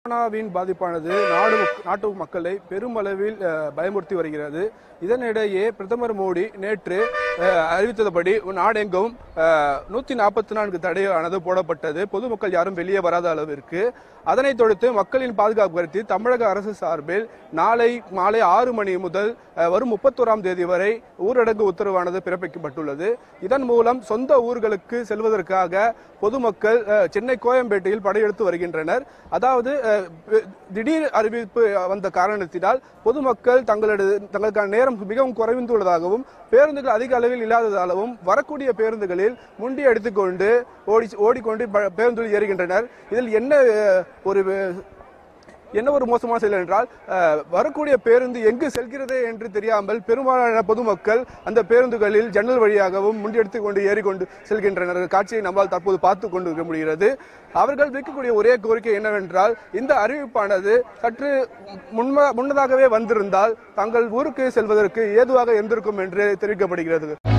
கொரோனாவின் பாதிப்பானது நாடு நாட்டு மக்களை பெருமளவில் அஹ், பயமுறுத்தி வருகிறது இதனிடையே பிரதமர் மோடி நேற்று அஹ், அறிவித்தபடி நாடெங்கும் நூத்தி நாற்பத்தி நான்கு தடையானது போடப்பட்டது பொதுமக்கள் யாரும் வெளியே வராத அளவிற்கு அதனைத் தொடர்ந்து மக்களின் பாதுகாப்பு கருதி தமிழக அரசு சார்பில் நாளை மாலை ஆறு மணி முதல் அஹ், வரும் முப்பத்தோராம் தேதி வரை ஊரடங்கு உத்தரவானது பிறப்பிக்கப்பட்டுள்ளது இதன் மூலம் சொந்த ஊர்களுக்கு செல்வதற்காக பொதுமக்கள் அஹ், சென்னை கோயம்பேட்டையில் படையெடுத்து வருகின்றனர் அதாவது அஹ், திடீர் அறிவிப்பு வந்த காரணத்தினால் பொதுமக்கள் தங்களது தங்களுக்கான நேரம் மிகவும் குறைந்துள்ளதாகவும் பேருந்துகள் அதிக அளவில் இல்லாததாகவும் வரக்கூடிய பேருந்துகளில் முண்டி அடித்துக்கொண்டு ஓடி ஓடிக்கொண்டு ப- பேருந்தில் ஏறுகின்றனர் இதில் என்ன அஹ், ஒரு அஹ், என்ன ஒரு மோசமான செயல் என்றால் அஹ், வரக்கூடிய பேருந்து எங்கு செல்கிறது என்று தெரியாமல் பெரும்பாலான பொதுமக்கள் அந்த பேருந்துகளில் ஜன்னல் வழியாகவும் முண்டியெடுத்து கொண்டு ஏறிக்கொண்டு செல்கின்றனர் காட்சியை நம்மால் தற்போது பார்த்து கொண்டு இருக்க முடிகிறது அவர்கள் வைக்கக்கூடிய ஒரே கோரிக்கை என்னவென்றால் இந்த அறிவிப்பானது சற்று முன்ம முன்னதாகவே வந்திருந்தால் தங்கள் ஊருக்கு செல்வதற்கு ஏதுவாக இருந்திருக்கும் என்று தெரிவிக்கப்படுகிறது